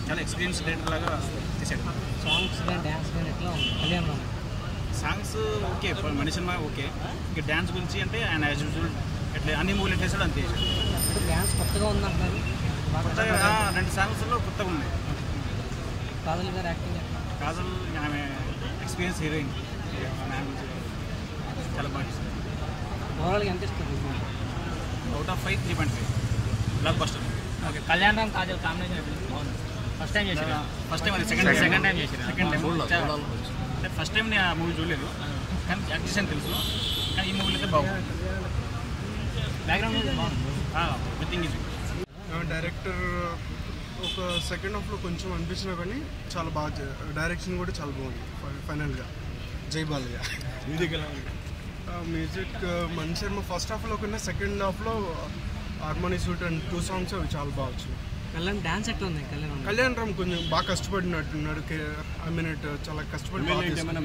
చాలా experience director లాగా తీసాడు సాంగ్స్ కానీ డ్యాన్స్ కానీ ఎట్లా ఉంది కళ్యాణ్ సాంగ్స్ ఓకే ఇప్పుడు మనిషి సినిమా ఓకే ఇక డ్యాన్స్ గురించి అంటే ఆయన యాజ్ యూజువల్ ఎట్లా అన్ని మూవీలు ఎట్లా వేసాడు అంతే వేసాడు అంటే డ్యాన్స్ కొత్తగా ఉందంటున్నారు బాగా కొత్తగా ఆ, రెండు సాంగ్స్లో కొత్తగా ఉన్నాయి కాజల్ గారు యాక్టింగ్ ఎట్లా కాజల్ ఆమె ఎక్స్పీరియన్స్ హీరోయిన్ ఆమె గురించి చాలా బాగా చేశారు ఓవరాల్గా ఎంత ఇస్తుంది out of five three point five blockbuster okay Kalyan Ram Kajal combination బాగుంది ఫస్ట్ టైం చేశారు ఫస్ట్ టైం అది సెకండ్ సెకండ్ టైం చేశారు సెకండ్ టైం అంటే ఫస్ట్ టైం నేను ఆ మూవీ చూడలేదు కానీ యాక్ట్ చేసాను తెలుసు కానీ ఈ మూవీలో అయితే బాగుంది బ్యాక్గ్రౌండ్ మ్యూజిక్ బాగుంది ఎవ్రీథింగ్ ఈజ్ డైరెక్టర్ ఒక సెకండ్ హాఫ్లో కొంచెం అనిపించినా కానీ చాలా బాగా చే- డైరెక్షన్ కూడా చాలా బాగుంది ఫై- ఫైనల్గా జై బాలయ్య మ్యూజిక్ ఎలా ఉంది మ్యూజిక్ మణి శర్మ ఫస్ట్ హాఫ్లో కన్నా సెకండ్ హాఫ్లో harmony suit and two songs అవి చాలా బాగా వచ్చాయి కళ్యాణ్ డ్యాన్స్ ఎట్లా ఉంది కళ్యాణ్ కళ్యాణ్ రామ్ కొంచెం బాగా కష్టపడినట్టున్నాడు ఐ మీన్ చాలా కష్టపడి బాగా తీసుకున్నాడు.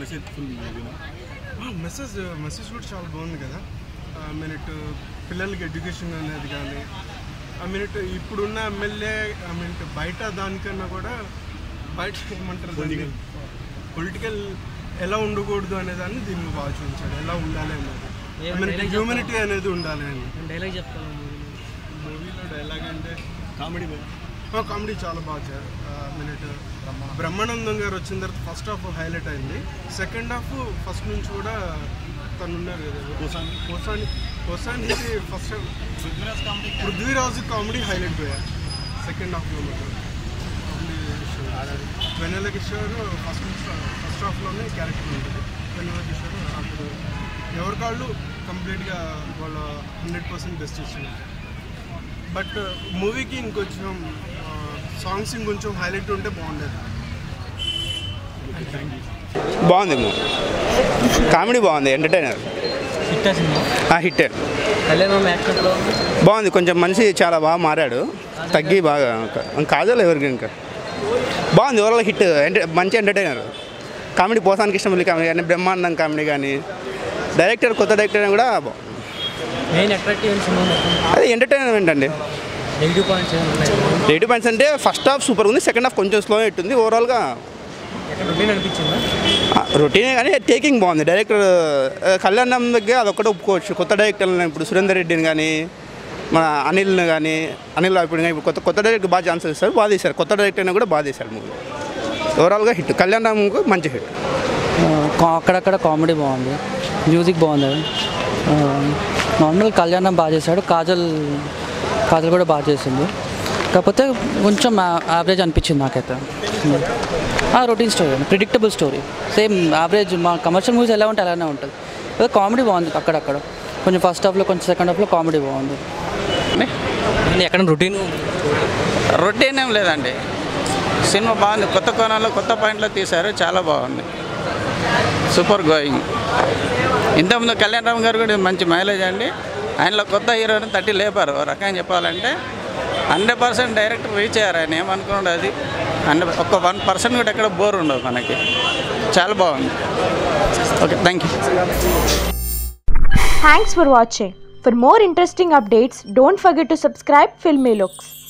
ఆ, మెసేజ్ మెసేజ్ కూడా చాలా బాగుంది కదా మినిట్ పిల్లలకి ఎడ్యుకేషన్ అనేది కానీ ఆ మినిట్ ఇప్పుడున్న ఎమ్మెల్యే ఐ మీన్ బయట దానికన్నా కూడా బయట ఏమంటారు పొలిటికల్ ఎలా ఉండకూడదు అనే దాన్ని దీన్ని బాగా చూపించాడు ఎలా ఉండాలి అనేది ఏం I mean, dialogue హ్యూమినిటీ అనేది ఉండాలి అని నేను డైలాగ్ చెప్తాను మూవీలో డైలాగ్ అంటే కామెడీ కామెడీ చాలా బాగా చేశారు మినిట్ బ్రహ్మానందం గారు వచ్చిన తర్వాత ఫస్ట్ హాఫ్ హైలైట్ అయింది సెకండ్ హాఫ్ ఫస్ట్ నుంచి కూడా తను ఉన్నారు కదా కోసాని కోసాని కోసానికి ఫస్ట్ పృథ్వీరాజు కామెడీ హైలైట్ పోయారు సెకండ్ హాఫ్లో మాత్రం కామెడీ వెన్నెల కిషోర్ ఫస్ట్ నుంచి ఫస్ట్ హాఫ్లోనే క్యారెక్టర్ ఉంటుంది వెన్నెల కిషోర్ అప్పుడు ఎవరి కాళ్ళు కంప్లీట్గా వాళ్ళ హండ్రెడ్ పర్సెంట్ బెస్ట్ ఇచ్చినారు బట్ మూవీకి ఇంకొంచెం సాంగ్స్ ఇంకొంచెం హైలైట్ ఉంటే బాగుండేది బాగుంది మూవీ కామెడీ బాగుంది ఎంటర్టైనర్ హిట్ సినిమా హిట్ కళ్యాణ్ రామ్ యాక్టర్లో బాగుంది కొంచెం మనిషి చాలా బాగా మారాడు తగ్గి బాగా ఇంకా కాజల్ ఎవరికి ఇంకా బాగుంది ఓవరాల్ హిట్ ఎంట మంచి ఎంటర్టైనర్ కామెడీ పోసానికి ఇష్టం కామెడీ కానీ బ్రహ్మాండం కామెడీ కానీ డైరెక్టర్ కొత్త డైరెక్టర్ అయినా కూడా బా- మెయిన్ అట్రాక్టివ్ అయిన సినిమా మొత్తం అది ఎంటర్టైన్మెంట్ అండి నెగిటివ్ పాయింట్స్ ఏమైనా ఉన్నాయి నెగిటివ్ పాయింట్స్ అంటే ఫస్ట్ హాఫ్ సూపర్ ఉంది సెకండ్ హాఫ్ కొంచెం స్లో ఉంటుంది ఓవరాల్గా ఎక్కడ రొటీన్ అనిపించిందా రొటీనే కానీ టేకింగ్ బాగుంది డైరెక్టర్ ఆ, కళ్యాణం దగ్గర అదొక్కటే ఒప్పుకోవచ్చు కొత్త డైరెక్టర్లు ఇప్పుడు సురేందర్ రెడ్డిని కానీ మన అనిల్ని కానీ అనిల్ రావిపూడి కానీ ఇప్పుడు కొత్త కొత్త డైరెక్టర్ బాగా ఛాన్సెస్ ఇస్తారు బాగా తీశారు కొత్త డైరెక్టర్ అయినా కూడా బాగా తీశారు మూవీ ఓవరాల్గా హిట్ కళ్యాణ్ రామ్కు మంచి హిట్ కా- అక్కడక్కడ కామెడీ బాగుంది మ్యూజిక్ బాగుంది ఆ, నార్మల్ కళ్యాణం బాగా చేశాడు కాజల్ కాజల్ కూడా బాగా చేసింది కాకపోతే కొంచెం యావరేజ్ అనిపించింది నాకైతే routine story predictable story same average మా కమర్షియల్ మూవీస్ ఎలా ఉంటే అలానే ఉంటుంది అదే కామెడీ బాగుంది అక్కడక్కడ కొంచెం ఫస్ట్ హాఫ్లో కొంచెం సెకండ్ హాఫ్లో కామెడీ బాగుంది ఎక్కడ రొటీన్ రొటీన్ ఏం లేదండి సినిమా బాగుంది కొత్త కోణంలో కొత్త పాయింట్లో తీశారు చాలా బాగుంది సూపర్ గోయింగ్ ఇంతకుముందు కళ్యాణ్ రామ్ గారు కూడా మంచి మైలేజ్ అండి ఆయనలో కొత్త హీరోని తట్టి లేపారు ఓ రకంగా చెప్పాలంటే హండ్రెడ్ పర్సెంట్ డైరెక్ట్ రీచ్ అయ్యారు ఆయన ఏమనుకున్నాడు అది హండ్రెడ్ ఒక్క వన్ పర్సెంట్ కూడా ఎక్కడ బోర్ ఉండదు మనకి చాలా బాగుంది okay thank you Thanks for watching. For more interesting updates, don't forget to subscribe Filmy Looks.